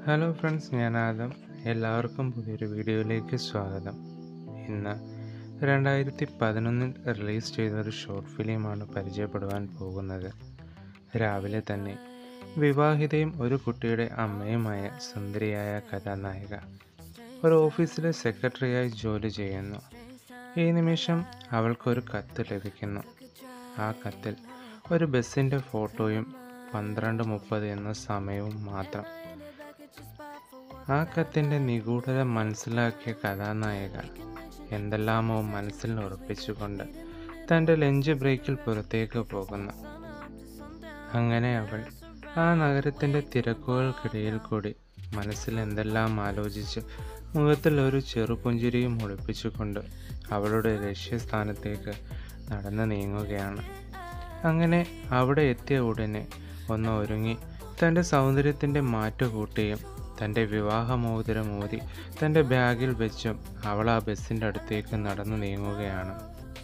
hello friends ഞാൻ ആദം എല്ലാവർക്കും പുതിയൊരു വീഡിയോയിലേക്ക് സ്വാഗതം ഇന്ന് രണ്ടായിരത്തി പതിനൊന്നിൽ റിലീസ് ചെയ്ത ഒരു ഷോർട്ട് ഫിലിമാണ് പരിചയപ്പെടുവാൻ പോകുന്നത് രാവിലെ തന്നെ വിവാഹിതയും ഒരു കുട്ടിയുടെ അമ്മയുമായ സുന്ദരിയായ കഥാനായിക ഒരു ഓഫീസിലെ സെക്രട്ടറിയായി ജോലി ചെയ്യുന്നു ഈ നിമിഷം അവൾക്കൊരു കത്ത് ലഭിക്കുന്നു ആ കത്തിൽ ഒരു ബസ്സിൻ്റെ ഫോട്ടോയും പന്ത്രണ്ട് മുപ്പത് എന്ന സമയവും മാത്രം ആ കത്തിൻ്റെ നിഗൂഢത മനസ്സിലാക്കിയ കഥാനായിക എന്തെല്ലാമോ മനസ്സിൽ ഉറപ്പിച്ചുകൊണ്ട് തൻ്റെ ലഞ്ച് ബ്രേക്കിൽ പുറത്തേക്ക് പോകുന്നു അങ്ങനെ അവൾ ആ നഗരത്തിൻ്റെ തിരക്കുകൾക്കിടയിൽ കൂടി മനസ്സിൽ എന്തെല്ലാം ആലോചിച്ച് മുഖത്തിൽ ഒരു ചെറുപുഞ്ചിരിയും ഒളിപ്പിച്ചുകൊണ്ട് അവളുടെ ലക്ഷ്യസ്ഥാനത്തേക്ക് നടന്നു നീങ്ങുകയാണ് അങ്ങനെ അവിടെ എത്തിയ ഉടനെ ഒന്ന് ഒരുങ്ങി തൻ്റെ സൗന്ദര്യത്തിൻ്റെ മാറ്റുകൂട്ടിയും തൻ്റെ വിവാഹമോതിരം ഊതി തൻ്റെ ബാഗിൽ വെച്ചും അവൾ ആ ബസ്സിൻ്റെ അടുത്തേക്ക് നടന്നു നീങ്ങുകയാണ്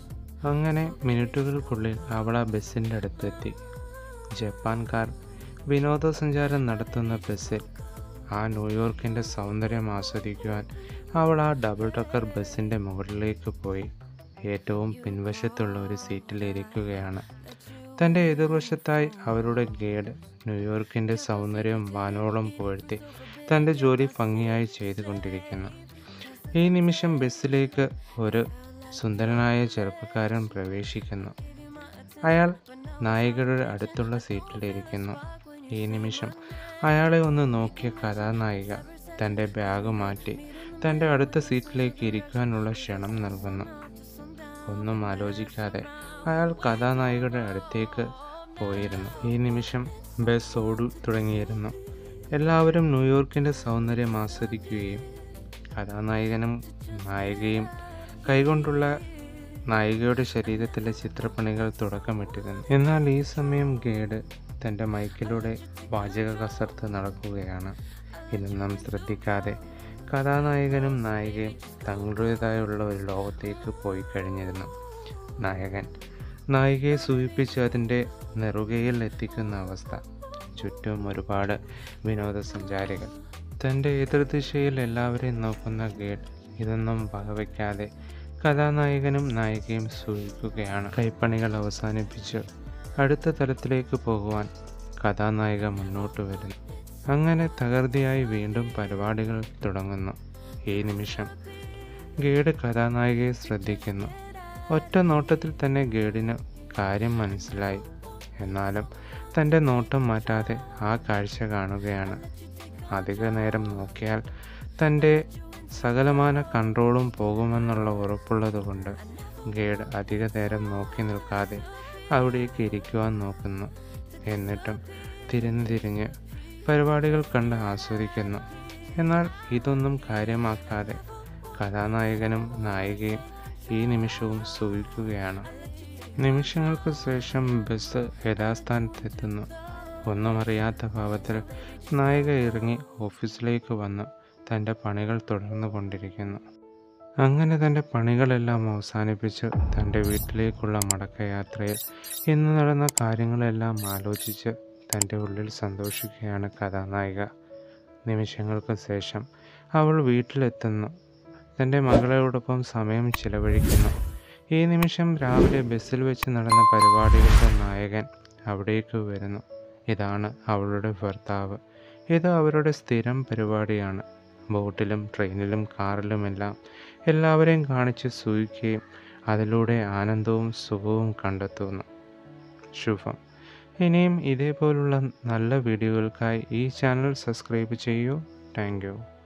അങ്ങനെ മിനിറ്റുകൾക്കുള്ളിൽ അവൾ ആ ബസ്സിൻ്റെ അടുത്തെത്തി ജപ്പാൻകാർ വിനോദസഞ്ചാരം നടത്തുന്ന ബസ്സിൽ ആ ന്യൂയോർക്കിൻ്റെ സൗന്ദര്യം ആസ്വദിക്കുവാൻ അവൾ ആ ഡബിൾ ടക്കർ ബസ്സിൻ്റെ മുകളിലേക്ക് പോയി ഏറ്റവും പിൻവശത്തുള്ള ഒരു സീറ്റിൽ ഇരിക്കുകയാണ് തൻ്റെ എതിർവശത്തായി അവരുടെ ഗൈഡ് ന്യൂയോർക്കിൻ്റെ സൗന്ദര്യം വാനോളം പുകഴ്ത്തി തൻ്റെ ജോലി ഭംഗിയായി ചെയ്തുകൊണ്ടിരിക്കുന്നു ഈ നിമിഷം ബസ്സിലേക്ക് ഒരു സുന്ദരനായ ചെറുപ്പക്കാരൻ പ്രവേശിക്കുന്നു അയാൾ നായികയുടെ അടുത്തുള്ള സീറ്റിലിരിക്കുന്നു ഈ നിമിഷം അയാളെ ഒന്ന് നോക്കിയ കഥാനായിക തൻ്റെ ബാഗ് മാറ്റി തൻ്റെ അടുത്ത സീറ്റിലേക്ക് ഇരിക്കാനുള്ള ക്ഷണം നൽകുന്നു ഒന്നും ആലോചിക്കാതെ അയാൾ കഥാനായികയുടെ അടുത്തേക്ക് പോയിരുന്നു ഈ നിമിഷം ബസ് ഓടു തുടങ്ങിയിരുന്നു എല്ലാവരും ന്യൂയോർക്കിൻ്റെ സൗന്ദര്യം ആസ്വദിക്കുകയും കഥാനായകനും നായികയും കൈകൊണ്ടുള്ള നായികയുടെ ശരീരത്തിലെ ചിത്രപ്പണികൾ തുടക്കമിട്ടിരുന്നു എന്നാൽ ഈ സമയം ഗേഡ് തൻ്റെ മൈക്കിലൂടെ വാചക കസർത്ത് നടക്കുകയാണ് ഇതൊന്നും ശ്രദ്ധിക്കാതെ കഥാനായകനും നായികയും തങ്ങളുടേതായുള്ള ഒരു ലോകത്തേക്ക് പോയി കഴിഞ്ഞിരുന്നു നായകൻ നായികയെ സൂചിപ്പിച്ച് അതിൻ്റെ നെറുകയിൽ എത്തിക്കുന്ന അവസ്ഥ ചുറ്റും ഒരുപാട് വിനോദസഞ്ചാരികൾ തൻ്റെ എതിർദിശയിൽ എല്ലാവരെയും നോക്കുന്ന ഗേഡ് ഇതൊന്നും വകവയ്ക്കാതെ കഥാനായകനും നായികയും സൂചിക്കുകയാണ് കൈപ്പണികൾ അവസാനിപ്പിച്ച് അടുത്ത തലത്തിലേക്ക് പോകുവാൻ കഥാനായിക മുന്നോട്ട് വരുന്നു അങ്ങനെ തകൃതിയായി വീണ്ടും പരിപാടികൾ തുടങ്ങുന്നു ഈ നിമിഷം ഗേഡ് കഥാനായികയെ ശ്രദ്ധിക്കുന്നു ഒറ്റ നോട്ടത്തിൽ തന്നെ ഗേഡിന് കാര്യം മനസ്സിലായി എന്നാലും തൻ്റെ നോട്ടം മാറ്റാതെ ആ കാഴ്ച കാണുകയാണ് അധിക നേരം നോക്കിയാൽ തൻ്റെ സകലമാന കൺട്രോളും പോകുമെന്നുള്ള ഉറപ്പുള്ളതുകൊണ്ട് ഗേഡ് അധിക നേരം നോക്കി നിൽക്കാതെ അവിടേക്ക് ഇരിക്കുവാൻ നോക്കുന്നു എന്നിട്ടും തിരിഞ്ഞ് തിരിഞ്ഞ് പരിപാടികൾ കണ്ട് ആസ്വദിക്കുന്നു എന്നാൽ ഇതൊന്നും കാര്യമാക്കാതെ കഥാനായകനും നായികയും ഈ നിമിഷവും സൂഹിക്കുകയാണ് നിമിഷങ്ങൾക്ക് ശേഷം ബസ് യഥാസ്ഥാനത്തെത്തുന്നു ഒന്നും അറിയാത്ത ഭാവത്തിൽ നായിക ഇറങ്ങി ഓഫീസിലേക്ക് വന്ന് തൻ്റെ പണികൾ തുടർന്നു കൊണ്ടിരിക്കുന്നു അങ്ങനെ തൻ്റെ പണികളെല്ലാം അവസാനിപ്പിച്ച് തൻ്റെ വീട്ടിലേക്കുള്ള മടക്കയാത്രയിൽ ഇന്ന് നടന്ന കാര്യങ്ങളെല്ലാം ആലോചിച്ച് തൻ്റെ ഉള്ളിൽ സന്തോഷിക്കുകയാണ് കഥാനായിക നിമിഷങ്ങൾക്ക് ശേഷം അവൾ വീട്ടിലെത്തുന്നു തൻ്റെ മകളോടൊപ്പം സമയം ചിലവഴിക്കുന്നു ഈ നിമിഷം രാവിലെ ബസ്സിൽ വെച്ച് നടന്ന പരിപാടികളുടെ നായകൻ അവിടേക്ക് വരുന്നു ഇതാണ് അവളുടെ ഭർത്താവ് ഇത് അവരുടെ സ്ഥിരം പരിപാടിയാണ് ബോട്ടിലും ട്രെയിനിലും കാറിലുമെല്ലാം എല്ലാവരെയും കാണിച്ച് സൂഹിക്കുകയും അതിലൂടെ ആനന്ദവും സുഖവും കണ്ടെത്തുന്നു ശുഭം ഇനിയും ഇതേപോലുള്ള നല്ല വീഡിയോകൾക്കായി ഈ ചാനൽ സബ്സ്ക്രൈബ് ചെയ്യൂ താങ്ക്